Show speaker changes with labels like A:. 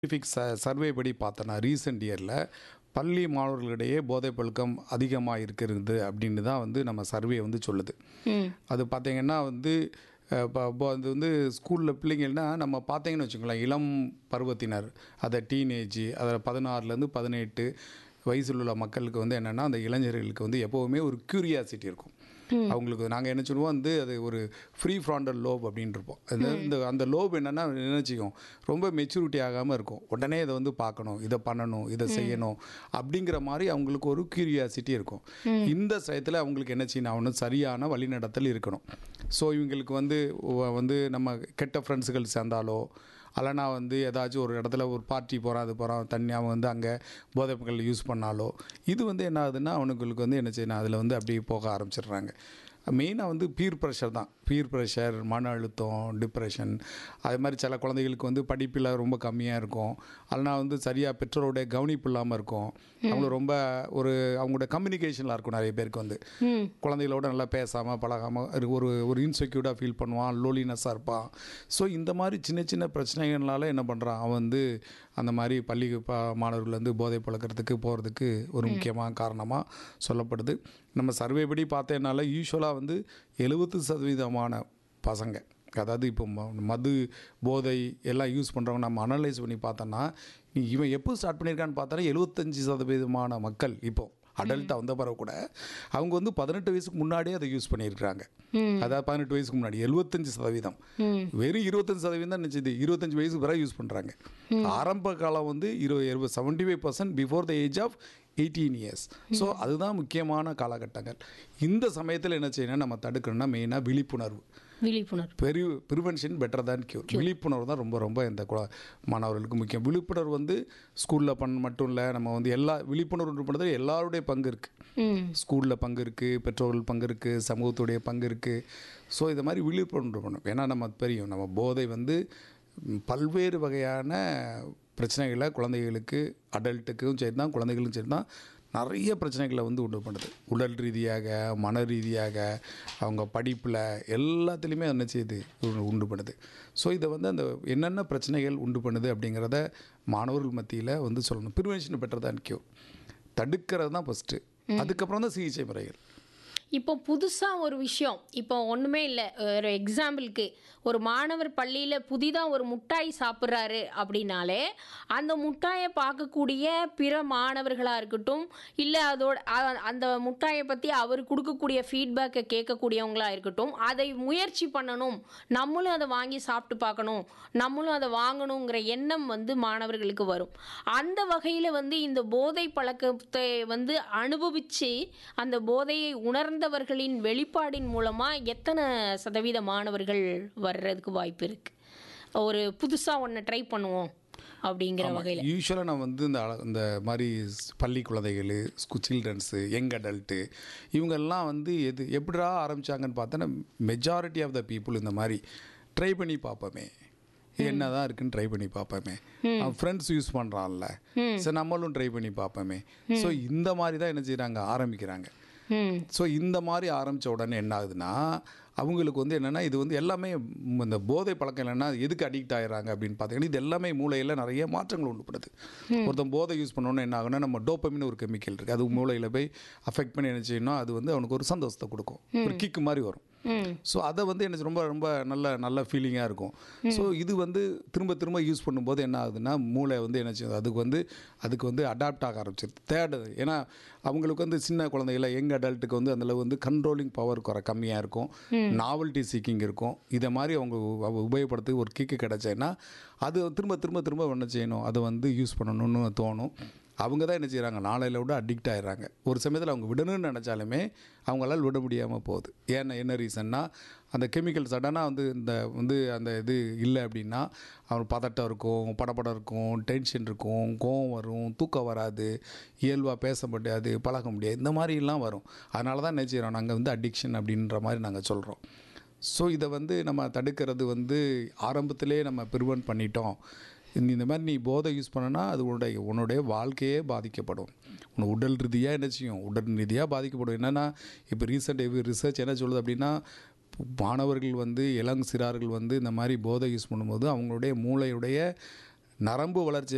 A: scientific ச survey படி பார்த்தோன்னா ரீசெண்ட் இயரில் பள்ளி மாணவர்களிடையே போதைப் பழக்கம் அதிகமாக இருக்கிறது அப்படின்னு தான் வந்து நம்ம சர்வே வந்து சொல்லுது
B: ம்
A: அது பார்த்தீங்கன்னா வந்து அஹ், இப்போ இப்போ அது வந்து ஸ்கூலில் பிள்ளைங்கன்னா நம்ம பார்த்தீங்கன்னு வச்சுக்கோங்களேன் இளம் பருவத்தினர் அதை டீனேஜ் அதில் பதினாறுலேருந்து பதினெட்டு வயசில் உள்ள மக்களுக்கு வந்து என்னென்னா அந்த இளைஞர்களுக்கு வந்து எப்போவுமே ஒரு க்யூரியாசிட்டி இருக்கும் அவங்களுக்கு நாங்கள் என்ன சொல்லுவோம் வந்து அது ஒரு ஃப்ரீ ஃப்ராண்டல் லோப் அப்படின்னு இருப்போம் அந்த இந்த அந்த லோப் என்னென்னா நினச்சிக்கும் ரொம்ப மெச்சூரிட்டி ஆகாமல் இருக்கும் உடனே இதை வந்து பார்க்கணும் இதை பண்ணணும் இதை செய்யணும் அப்படிங்கிற மாதிரி அவங்களுக்கு ஒரு க்யூரியாசிட்டி இருக்கும் இந்த சயத்தில் அவங்களுக்கு என்ன செய்யணும் அவனு சரியான வழிநடத்தல் இருக்கணும் ஸோ இவங்களுக்கு வந்து வ- வந்து நம்ம கெட்ட ஃப்ரெண்ட்ஸுகள் சேர்ந்தாலோ அல்லனா வந்து ஏதாச்சும் ஒரு இடத்துல ஒரு பார்ட்டி போகிறான் அது போகிறான் தண்ணி அவன் வந்து அங்கே போதைப்பொருட்கள் யூஸ் பண்ணாலோ இது வந்து என்ன ஆகுதுன்னா அவனுங்களுக்கு வந்து என்ன செய்யணும் அதில் வந்து அப்படியே போக ஆரம்பிச்சிடுறாங்க மெயினாக வந்து பீர் ப்ரெஷர் தான் பீர் ப்ரெஷர் மன அழுத்தம் டிப்ரெஷன் அது மாதிரி சில குழந்தைகளுக்கு வந்து படிப்பில் ரொம்ப கம்மியாக இருக்கும் அல்லனா வந்து சரியாக பெற்றோருடைய கவனிப்பு இல்லாமல் இருக்கும் அவங்க ரொம்ப ஒரு அவங்களோட கம்யூனிகேஷனில் இருக்கும் நிறைய பேருக்கு வந்து
B: ம்
A: குழந்தைகளோட நல்லா பேசாமல் பழகாமல் ஒரு ஒரு இன்செக்யூர்டாக ஃபீல் பண்ணுவான் லோலினஸ்ஸாக இருப்பான் ஸோ இந்த மாதிரி சின்ன சின்ன பிரச்சனைகள்னால என்ன பண்ணுறான் அவன் வந்து அந்த மாதிரி பள்ளி ப மாணவர்கள் வந்து போதை பழக்கிறதுக்கு போகிறதுக்கு ஒரு முக்கியமான காரணமாக சொல்லப்படுது நம்ம சர்வே படி பார்த்தேனால யூஸ்வலாக வந்து எழுபத்து சதவீதமான பசங்க அதாவது இப்போ ம- மது போதை எல்லாம் யூஸ் பண்ணுறவங்க நம்ம அனலைஸ் பண்ணி பார்த்தோன்னா நீ இவன் எப்போ ஸ்டார்ட் பண்ணியிருக்கான்னு பார்த்தோன்னா எழுபத்தஞ்சி சதவீதமான மக்கள் இப்போ அடல்ட்டாக வந்த பிறகு கூட அவங்க வந்து பதினெட்டு வயசுக்கு முன்னாடியே அதை யூஸ் பண்ணியிருக்காங்க அதாவது பதினெட்டு வயசுக்கு முன்னாடி எழுபத்தஞ்சு சதவீதம்
B: ம்
A: வெறும் இருபத்தஞ்சு சதவீதம் தான் நினச்சது இருபத்தஞ்சு வயசுக்கு பிறகு யூஸ் பண்ணுறாங்க ஆரம்ப காலம் வந்து இருபது இருபது seventy five percent before the age of eighteen years so அதுதான் முக்கியமான காலகட்டங்கள் இந்த சமயத்தில் என்ன செய்யணும் நம்ம தடுக்கணும்னா மெயினாக விழிப்புணர்வு
B: விழிப்புணர்வு
A: பெரிய ப்ரிவென்ஷன் பெட்டர் தான் கியூர் விழிப்புணர்வு தான் ரொம்ப ரொம்ப இந்த குழ மாணவர்களுக்கு முக்கியம் விழிப்புணர்வு வந்து ஸ்கூலில் பண்ண மட்டும் இல்லை நம்ம வந்து எல்லா விழிப்புணர்வு பண்ணுறது எல்லாருடைய பங்கு இருக்குது
B: ம்
A: ஸ்கூலில் பங்கு இருக்குது பெற்றோர்கள் பங்கு இருக்குது சமூகத்துடைய பங்கு இருக்குது ஸோ இது மாதிரி விழிப்புணர்வு பண்ணும் ஏன்னா நம்ம தெரியும் நம்ம போதை வந்து ம், பல்வேறு வகையான பிரச்சனைகளை குழந்தைகளுக்கு அடல்ட்டுக்கும் சரி தான் குழந்தைகளுக்கும் சரி தான் நிறைய பிரச்சனைகளை வந்து உண்டு பண்ணுது உடல் ரீதியாக மன ரீதியாக அவங்க படிப்பில் எல்லாத்துலேயுமே என்ன செய்யுது உண்டு- உண்டு பண்ணுது ஸோ இதை வந்து அந்த என்னென்ன பிரச்சனைகள் உண்டு பண்ணுது அப்படிங்கிறத மாணவர்கள் மத்தியில் வந்து சொல்லணும் ப்ரிவென்ஷன் பெட்டர் தான் கியூர் தடுக்கிறது தான் ஃபஸ்ட்டு அதுக்கப்புறம் தான் சிகிச்சை முறைகள்
B: இப்போ புதுசாக ஒரு விஷயம் இப்போ ஒன்றுமே இல்லை ஒரு எக்ஸாம்பிளுக்கு ஒரு மாணவர் பள்ளியில் புதிதாக ஒரு முட்டாய் சாப்பிட்றாரு அப்படின்னாலே அந்த முட்டாயை பார்க்கக்கூடிய பிற மாணவர்களாக இருக்கட்டும் இல்லை அதோட அ- அந்த முட்டாயை பற்றி அவர் கொடுக்கக்கூடிய ஃபீட்பேக்கை கேட்கக்கூடியவங்களா இருக்கட்டும் அதை முயற்சி பண்ணணும் நம்மளும் அதை வாங்கி சாப்பிட்டு பார்க்கணும் நம்மளும் அதை வாங்கணுங்கிற எண்ணம் வந்து மாணவர்களுக்கு வரும் அந்த வகையில் வந்து இந்த போதை பழக்கத்தை வந்து அனுபவித்து அந்த போதையை உணர்ந்தவர்களின் வெளிப்பாடின் மூலமாக எத்தனை சதவீத மாணவர்கள் வர்றதுக்கு வாய்ப்பு இருக்கு ஒரு புதுசாக ஒன்று ட்ரை பண்ணுவோம் அப்படிங்கிற வகையில்
A: யூஸ்வலாக நான் வந்து இந்த அழ- இந்த மாதிரி ஸ்- பள்ளி குழந்தைகள் ஸ்கூ சில்ட்ரன்ஸு யங் அடல்ட்டு இவங்கெல்லாம் வந்து எது எப்படிடா ஆரம்பிச்சாங்கன்னு பார்த்தோன்னா மெஜாரிட்டி ஆஃப் த பீப்புள் இந்த மாதிரி ட்ரை பண்ணி பார்ப்போமே என்னதான் இருக்குன்னு ட்ரை பண்ணி பார்ப்போமே அவன் ஃப்ரெண்ட்ஸ் யூஸ் பண்ணுறான்ல சரி நம்மளும் ட்ரை பண்ணி பார்ப்போமே ஸோ இந்த மாதிரி தான் என்ன செய்கிறாங்க ஆரம்பிக்கிறாங்க
B: ம்
A: ஸோ இந்த மாதிரி ஆரம்பித்த உடனே என்ன ஆகுதுன்னா அவங்களுக்கு வந்து என்னென்னா இது வந்து எல்லாமே ம், இந்த போதை பழக்கம் இல்லைன்னா எதுக்கு அடிக்ட் ஆயிடுறாங்க அப்படின்னு பார்த்தீங்கன்னா இது எல்லாமே மூளையில் நிறைய மாற்றங்கள் உண்டு பண்ணுது ஒருத்தன் போதை யூஸ் பண்ணோன்னு என்ன ஆகும்னா நம்ம டோப்பமின்னு ஒரு கெமிக்கல் இருக்குது அது மூளையில் போய் அஃபெக்ட் பண்ணி என்ன செய்யணும் அது வந்து அவனுக்கு ஒரு சந்தோஷத்தை கொடுக்கும் ஒரு கிக்கு மாதிரி வரும்
B: ம்
A: ஸோ அதை வந்து எனக்கு ரொம்ப ரொம்ப நல்ல நல்ல ஃபீலிங்காக இருக்கும் ஸோ இது வந்து திரும்ப திரும்ப யூஸ் பண்ணும்போது என்ன ஆகுதுன்னா மூளை வந்து என்ன செய்யுது அதுக்கு வந்து அதுக்கு வந்து அடாப்ட் ஆக ஆரம்பிச்சிருது தேடுது ஏன்னா அவங்களுக்கு வந்து சின்ன குழந்தைகள யங் அடல்ட்டுக்கு வந்து அதில் வந்து கண்ட்ரோலிங் பவர் குறை கம்மியாக இருக்கும் நாவல்ட்டி சீக்கிங் இருக்கும் இதை மாதிரி அவங்க உ- உபயோகப்படுத்தி ஒரு கிக்கு கிடச்சேன்னா அது திரும்ப திரும்ப திரும்ப என்ன செய்யணும் அதை வந்து யூஸ் பண்ணணும்னு தோணும் அவங்க தான் என்ன செய்கிறாங்க நாளையில விட அடிக்ட் ஆயிடுறாங்க ஒரு சமயத்தில் அவங்க விடணும்னு நினச்சாலுமே அவங்களால விட முடியாமல் போகுது ஏன்னா என்ன ரீசன்னா அந்த கெமிக்கல் சடனாக வந்து இந்த வந்து அந்த இது இல்லை அப்படின்னா அவன் பதட்டம் இருக்கும் படபடம் இருக்கும் டென்ஷன் இருக்கும் கோவம் வரும் தூக்கம் வராது இயல்பாக பேச முடியாது பழக முடியாது இந்த மாதிரிலாம் வரும் அதனால தான் என்ன செய்கிறோம் நாங்கள் வந்து அடிக்ஷன் அப்படின்ற மாதிரி நாங்கள் சொல்கிறோம் ஸோ இதை வந்து நம்ம தடுக்கிறது வந்து ஆரம்பத்திலே நம்ம ப்ரிவென்ட் பண்ணிட்டோம் இந்த இந்த மாதிரி நீ போதை யூஸ் பண்ணனா அது உன்னுடைய உன்னுடைய வாழ்க்கையே பாதிக்கப்படும் உன் உடல் ரீதியாக என்ன செய்யும் உடல் ரீதியாக பாதிக்கப்படும் என்னென்னா இப்போ ரீசெண்ட் ரிசர்ச் என்ன சொல்லுது அப்படின்னா மாணவர்கள் வந்து இளம் சிறார்கள் வந்து இந்த மாதிரி போதை யூஸ் பண்ணும்போது அவங்களுடைய மூளையுடைய நரம்பு வளர்ச்சி